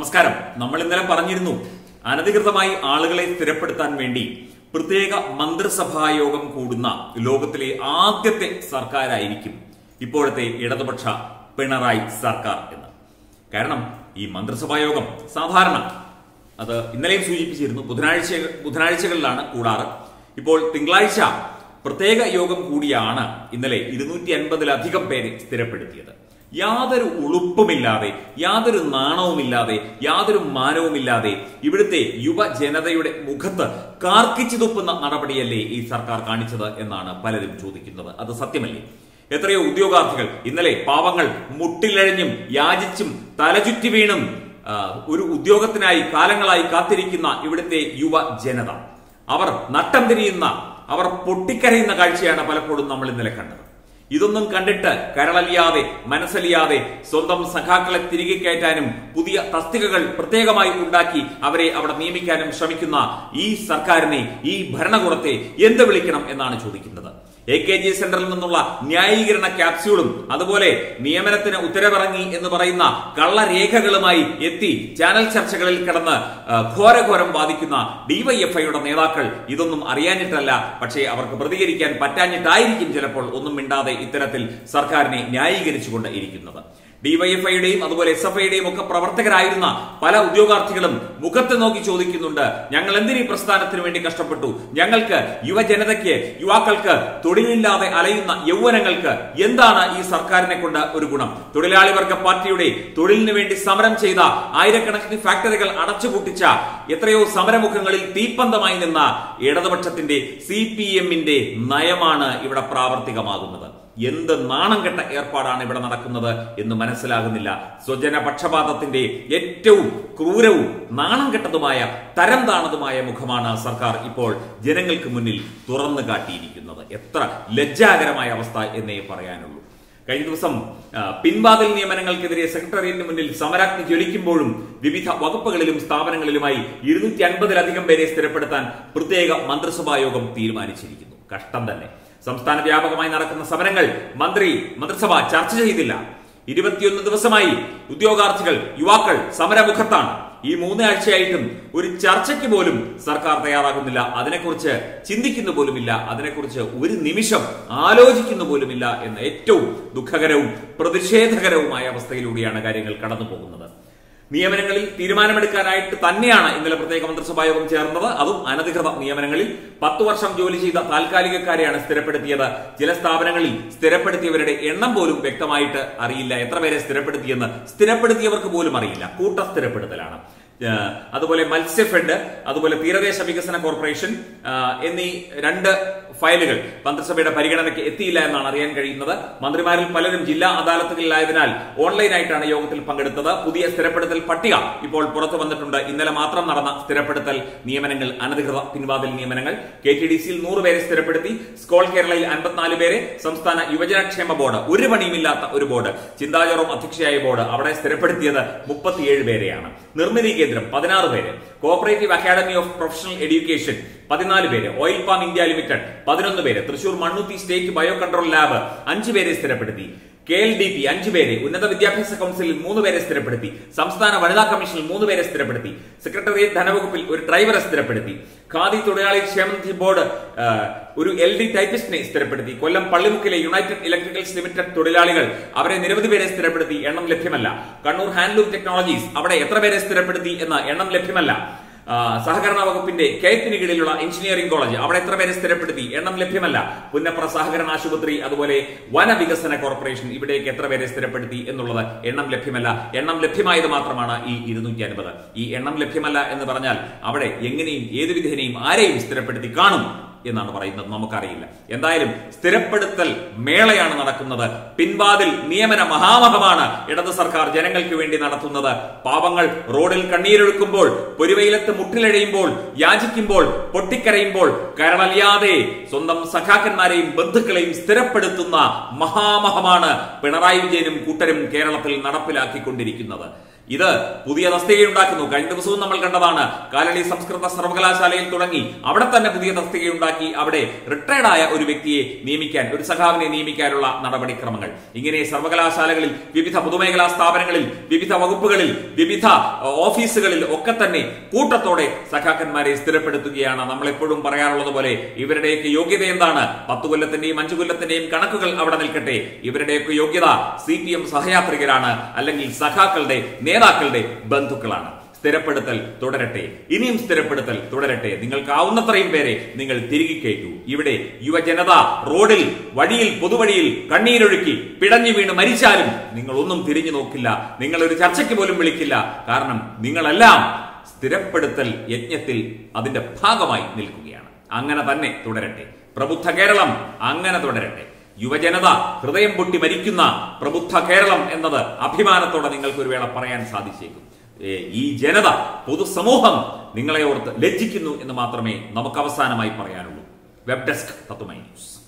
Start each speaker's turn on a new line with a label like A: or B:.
A: നമസ്കാരം നമ്മൾ ഇന്നലെ പറഞ്ഞിരുന്നു അനധികൃതമായി ആളുകളെ സ്ഥിരപ്പെടുത്താൻ വേണ്ടി പ്രത്യേക മന്ത്രിസഭാ യോഗം കൂടുന്ന ലോകത്തിലെ ആദ്യത്തെ സർക്കാരായിരിക്കും ഇപ്പോഴത്തെ ഇടതുപക്ഷ പിണറായി സർക്കാർ എന്ന് കാരണം ഈ മന്ത്രിസഭാ യോഗം സാധാരണ അത് ഇന്നലെയും സൂചിപ്പിച്ചിരുന്നു ബുധനാഴ്ച ബുധനാഴ്ചകളിലാണ് കൂടാറ് ഇപ്പോൾ തിങ്കളാഴ്ച പ്രത്യേക യോഗം കൂടിയാണ് ഇന്നലെ ഇരുന്നൂറ്റി അൻപതിലധികം പേരെ സ്ഥിരപ്പെടുത്തിയത് യാതൊരു ഉളുപ്പുമില്ലാതെ യാതൊരു നാണവുമില്ലാതെ യാതൊരു മാനവുമില്ലാതെ ഇവിടുത്തെ യുവജനതയുടെ മുഖത്ത് കാർക്കിച്ചു തുപ്പുന്ന നടപടിയല്ലേ ഈ സർക്കാർ കാണിച്ചത് എന്നാണ് പലരും ചോദിക്കുന്നത് അത് സത്യമല്ലേ എത്രയോ ഉദ്യോഗാർത്ഥികൾ ഇന്നലെ പാവങ്ങൾ മുട്ടിലഴഞ്ഞും യാചിച്ചും തലചുറ്റി വീണും ആ, ഒരു ഉദ്യോഗത്തിനായി കാലങ്ങളായി കാത്തിരിക്കുന്ന ഇവിടുത്തെ യുവ ജനത അവർ നട്ടം തിരിയുന്ന അവർ പൊട്ടിക്കരയുന്ന കാഴ്ചയാണ് പലപ്പോഴും നമ്മൾ ഇന്നലെ കണ്ടത് ഇതൊന്നും കണ്ടിട്ട് കരളലിയാതെ മനസ്സലിയാതെ സ്വന്തം സഖാക്കളെ തിരികെ കയറ്റാനും പുതിയ തസ്തികകൾ പ്രത്യേകമായി ഉണ്ടാക്കി അവരെ അവിടെ നിയമിക്കാനും ശ്രമിക്കുന്ന ഈ സർക്കാരിനെ ഈ ഭരണകൂടത്തെ എന്ത് വിളിക്കണം എന്നാണ് ചോദിക്കുന്നത് എ കെ ജി സെന്ററിൽ നിന്നുള്ള ന്യായീകരണ ക്യാപ്സ്യൂളും അതുപോലെ നിയമനത്തിന് ഉത്തരവിറങ്ങി എന്ന് പറയുന്ന കള്ളരേഖകളുമായി എത്തി ചാനൽ ചർച്ചകളിൽ കിടന്ന് ആ, ഘോരഘോരം വാദിക്കുന്ന ഡിവൈഎഫ്ഐയുടെ നേതാക്കൾ ഇതൊന്നും അറിയാനിട്ടല്ല പക്ഷേ അവർക്ക് പ്രതികരിക്കാൻ പറ്റാഞ്ഞിട്ടായിരിക്കും ചിലപ്പോൾ ഒന്നും മിണ്ടാതെ ഇത്തരത്തിൽ സർക്കാരിനെ ന്യായീകരിച്ചുകൊണ്ട് ഇരിക്കുന്നത് ഡിവൈഎഫ്ഐയുടെയും അതുപോലെ എസ് എഫ് ഐയുടെയും ഒക്കെ പ്രവർത്തകരായിരുന്ന പല ഉദ്യോഗാർത്ഥികളും മുഖത്ത് നോക്കി ചോദിക്കുന്നുണ്ട് ഞങ്ങൾ എന്തിനീ പ്രസ്ഥാനത്തിന് വേണ്ടി കഷ്ടപ്പെട്ടു ഞങ്ങൾക്ക് യുവജനതയ്ക്ക് യുവാക്കൾക്ക് തൊഴിലില്ലാതെ അലയുന്ന യൗവനങ്ങൾക്ക് എന്താണ് ഈ സർക്കാരിനെ കൊണ്ട് ഒരു ഗുണം തൊഴിലാളി വർഗ പാർട്ടിയുടെ തൊഴിലിന് വേണ്ടി സമരം ചെയ്ത ആയിരക്കണക്കിന് ഫാക്ടറികൾ അടച്ചുപൂട്ടിച്ച എത്രയോ സമരമുഖങ്ങളിൽ തീപ്പന്തമായി നിന്ന ഇടതുപക്ഷത്തിന്റെ സി പി എമ്മിന്റെ നയമാണ് ഇവിടെ പ്രാവർത്തികമാകുന്നത് എന്ത് നാണം കെട്ട ഏർപ്പാടാണ് ഇവിടെ നടക്കുന്നത് എന്ന് മനസ്സിലാകുന്നില്ല സ്വജന പക്ഷപാതത്തിന്റെ ഏറ്റവും ക്രൂരവും നാണം കെട്ടതുമായ തരം താണതുമായ മുഖമാണ് സർക്കാർ ഇപ്പോൾ ജനങ്ങൾക്ക് മുന്നിൽ തുറന്നു കാട്ടിയിരിക്കുന്നത് എത്ര ലജ്ജാകരമായ അവസ്ഥ എന്നേ പറയാനുള്ളൂ കഴിഞ്ഞ ദിവസം ആ, പിൻവാതിൽ നിയമനങ്ങൾക്കെതിരെ സെക്രട്ടേറിയറ്റിന് മുന്നിൽ സമരാഗ്നി ജ്വലിക്കുമ്പോഴും വിവിധ വകുപ്പുകളിലും സ്ഥാപനങ്ങളിലുമായി ഇരുന്നൂറ്റി അൻപതിലധികം പേരെ സ്ഥിരപ്പെടുത്താൻ പ്രത്യേക മന്ത്രിസഭാ യോഗം തീരുമാനിച്ചിരിക്കുന്നു കഷ്ടം തന്നെ സംസ്ഥാന വ്യാപകമായി നടക്കുന്ന സമരങ്ങൾ മന്ത്രി മന്ത്രിസഭ ചർച്ച ചെയ്തില്ല ഇരുപത്തിയൊന്ന് ദിവസമായി ഉദ്യോഗാർത്ഥികൾ യുവാക്കൾ സമരമുഖത്താണ് ഈ മൂന്നാഴ്ചയായിട്ടും ഒരു ചർച്ചയ്ക്ക് പോലും സർക്കാർ തയ്യാറാകുന്നില്ല അതിനെക്കുറിച്ച് ചിന്തിക്കുന്ന പോലുമില്ല അതിനെക്കുറിച്ച് ഒരു നിമിഷം ആലോചിക്കുന്ന പോലുമില്ല എന്ന ഏറ്റവും ദുഃഖകരവും പ്രതിഷേധകരവുമായ അവസ്ഥയിലൂടെയാണ് കാര്യങ്ങൾ കടന്നു പോകുന്നത് നിയമനങ്ങളിൽ തീരുമാനമെടുക്കാനായിട്ട് തന്നെയാണ് ഇന്നലെ പ്രത്യേക മന്ത്രിസഭാ യോഗം ചേർന്നത് അതും അനധികൃത നിയമനങ്ങളിൽ പത്തു വർഷം ജോലി ചെയ്ത താൽക്കാലികക്കാരെയാണ് സ്ഥിരപ്പെടുത്തിയത് ചില സ്ഥാപനങ്ങളിൽ സ്ഥിരപ്പെടുത്തിയവരുടെ എണ്ണം പോലും വ്യക്തമായിട്ട് അറിയില്ല എത്ര പേരെ സ്ഥിരപ്പെടുത്തിയെന്ന് സ്ഥിരപ്പെടുത്തിയവർക്ക് പോലും അറിയില്ല കൂട്ട സ്ഥിരപ്പെടുത്തലാണ് ഏഹ് അതുപോലെ മത്സ്യഫെഡ് അതുപോലെ തീരദേശ വികസന കോർപ്പറേഷൻ ആഹ് എന്നീ രണ്ട് ഫയലുകൾ മന്ത്രിസഭയുടെ പരിഗണനയ്ക്ക് എത്തിയില്ല എന്നാണ് അറിയാൻ കഴിയുന്നത് മന്ത്രിമാരിൽ പലരും ജില്ലാ അദാലത്തുകളിലായതിനാൽ ഓൺലൈനായിട്ടാണ് യോഗത്തിൽ പങ്കെടുത്തത് പുതിയ സ്ഥിരപ്പെടുത്തൽ പട്ടിക ഇപ്പോൾ പുറത്തു വന്നിട്ടുണ്ട് ഇന്നലെ മാത്രം നടന്ന സ്ഥിരപ്പെടുത്തൽ നിയമനങ്ങൾ അനധികൃത പിൻവാതിൽ നിയമനങ്ങൾ കെ ടി ഡി സിയിൽ നൂറ് പേരെ സ്ഥിരപ്പെടുത്തി സ്കോൾ കേരളയിൽ അൻപത്തിനാല് പേരെ സംസ്ഥാന യുവജനക്ഷേമ ബോർഡ് ഒരു പണിയുമില്ലാത്ത ഒരു ബോർഡ് ചിന്താചോറും അധ്യക്ഷയായ ബോർഡ് അവിടെ സ്ഥിരപ്പെടുത്തിയത് മുപ്പത്തിയേഴ് പേരെയാണ് നിർമ്മിതി കേന്ദ്രം പതിനാറ് പേര് cooperative academy of professional education പതിനാല് പേര് ഓയിൽ പാം ഇന്ത്യ ലിമിറ്റഡ് പതിനൊന്ന് പേര് Thrissur Mannuthy state bio control lab അഞ്ച് പേരെ സ്ഥിരപ്പെടുത്തി കെ എൽ ഡി പി അഞ്ച് പേരെ ഉന്നത വിദ്യാഭ്യാസ കൗൺസിലിൽ മൂന്ന് പേരെ സ്ഥിരപ്പെടുത്തി സംസ്ഥാന വനിതാ കമ്മീഷനിൽ മൂന്ന് പേരെ സ്ഥിരപ്പെടുത്തി സെക്രട്ടേറിയറ്റ് ധനവകുപ്പിൽ ഒരു ഡ്രൈവറെ സ്ഥിരപ്പെടുത്തി ഖാദി തൊഴിലാളി ക്ഷേമനിധി ബോർഡ് ആ, ഒരു എൽ ഡി ടൈപ്പിസ്റ്റിനെ സ്ഥിരപ്പെടുത്തി കൊല്ലം പള്ളിമുക്കിലെ യുണൈറ്റഡ് ഇലക്ട്രിക്കൽസ് ലിമിറ്റഡ് തൊഴിലാളികൾ അവരെ നിരവധി പേരെ സ്ഥിരപ്പെടുത്തി എണ്ണം ലഭ്യമല്ല കണ്ണൂർ ഹാൻഡ്ലൂം ടെക്നോളജീസ് അവിടെ എത്ര പേരെ സ്ഥിരപ്പെടുത്തി എന്ന എണ്ണം ലഭ്യമല്ല ആ, സഹകരണ വകുപ്പിന്റെ കെയത്തിന് കീഴിലുള്ള എഞ്ചിനീയറിംഗ് കോളേജ് അവിടെ എത്ര പേരെ സ്ഥിരപ്പെടുത്തി എണ്ണം ലഭ്യമല്ല പുന്നപ്ര സഹകരണ ആശുപത്രി അതുപോലെ വനവികസന കോർപ്പറേഷൻ ഇവിടേക്ക് എത്ര പേരെ സ്ഥിരപ്പെടുത്തി എന്നുള്ളത് എണ്ണം ലഭ്യമല്ല എണ്ണം ലഭ്യമായത് മാത്രമാണ് ഈ ഇരുന്നൂറ്റി അൻപത് ഈ എണ്ണം ലഭ്യമല്ല എന്ന് പറഞ്ഞാൽ അവിടെ എങ്ങനെയും ഏത് വിധേനയും ആരെയും സ്ഥിരപ്പെടുത്തി കാണും എന്നാണ് പറയുന്നത് നമുക്കറിയില്ല എന്തായാലും സ്ഥിരപ്പെടുത്തൽ മേളയാണ് നടക്കുന്നത് പിൻവാതിൽ നിയമന മഹാമഹമാണ് ഇടത് സർക്കാർ ജനങ്ങൾക്ക് വേണ്ടി നടത്തുന്നത് പാവങ്ങൾ റോഡിൽ കണ്ണീരൊഴുക്കുമ്പോൾ പൊരുവയിലത്ത് മുട്ടിലഴയുമ്പോൾ യാചിക്കുമ്പോൾ പൊട്ടിക്കരയുമ്പോൾ കരളലിയാതെ സ്വന്തം സഖാക്കന്മാരെയും ബന്ധുക്കളെയും സ്ഥിരപ്പെടുത്തുന്ന മഹാമഹമാണ് പിണറായി വിജയനും കൂട്ടരും കേരളത്തിൽ നടപ്പിലാക്കിക്കൊണ്ടിരിക്കുന്നത് ഇത് പുതിയ തസ്തികയുണ്ടാക്കുന്നു കഴിഞ്ഞ ദിവസവും നമ്മൾ കണ്ടതാണ് കാലടി സംസ്കൃത സർവകലാശാലയിൽ തുടങ്ങി അവിടെ തന്നെ പുതിയ തസ്തികയുണ്ടാക്കി അവിടെ റിട്ടയർഡ് ആയ ഒരു വ്യക്തിയെ നിയമിക്കാൻ ഒരു സഖാവിനെ നിയമിക്കാനുള്ള നടപടിക്രമങ്ങൾ ഇങ്ങനെ സർവകലാശാലകളിൽ വിവിധ പൊതുമേഖലാ സ്ഥാപനങ്ങളിൽ വിവിധ വകുപ്പുകളിൽ വിവിധ ഏഹ്, ഓഫീസുകളിൽ ഒക്കെ തന്നെ കൂട്ടത്തോടെ സഖാക്കന്മാരെ സ്ഥിരപ്പെടുത്തുകയാണ് നമ്മൾ എപ്പോഴും പറയാറുള്ളത് പോലെ ഇവരുടെയൊക്കെ യോഗ്യത എന്താണ് പത്ത് കൊല്ലത്തിന്റെയും അഞ്ചു കൊല്ലത്തിന്റെയും കണക്കുകൾ അവിടെ നിൽക്കട്ടെ ഇവരുടെയൊക്കെ യോഗ്യത സി പി എം സഹയാത്രികരാണ് അല്ലെങ്കിൽ സഖാക്കളുടെ നേതാക്കളുടെ ബന്ധുക്കളാണ് സ്ഥിരപ്പെടുത്തൽ തുടരട്ടെ ഇനിയും സ്ഥിരപ്പെടുത്തൽ തുടരട്ടെ നിങ്ങൾക്കാവുന്നത്രയും പേരെ നിങ്ങൾ തിരികെ കയറ്റൂ ഇവിടെ യുവജനത റോഡിൽ വഴിയിൽ പൊതുവഴിയിൽ കണ്ണീരൊഴുക്കി പിടഞ്ഞു വീണ് മരിച്ചാലും നിങ്ങൾ ഒന്നും തിരിഞ്ഞു നോക്കില്ല നിങ്ങൾ ഒരു ചർച്ചയ്ക്ക് പോലും വിളിക്കില്ല കാരണം നിങ്ങളെല്ലാം സ്ഥിരപ്പെടുത്തൽ യജ്ഞത്തിൽ അതിന്റെ ഭാഗമായി നിൽക്കുകയാണ് അങ്ങനെ തന്നെ തുടരട്ടെ പ്രബുദ്ധ കേരളം അങ്ങനെ തുടരട്ടെ യുവജനത ഹൃദയം പൊട്ടി മരിക്കുന്ന പ്രബുദ്ധ കേരളം എന്നത് അഭിമാനത്തോടെ നിങ്ങൾക്ക് ഒരു വേള പറയാൻ സാധിച്ചേക്കും ഏ, ഈ ജനത പൊതുസമൂഹം നിങ്ങളെ ഓർത്ത് ലജ്ജിക്കുന്നു എന്ന് മാത്രമേ നമുക്ക് അവസാനമായി പറയാനുള്ളൂ വെബ് ഡെസ്ക് തത്വമൈ ന്യൂസ്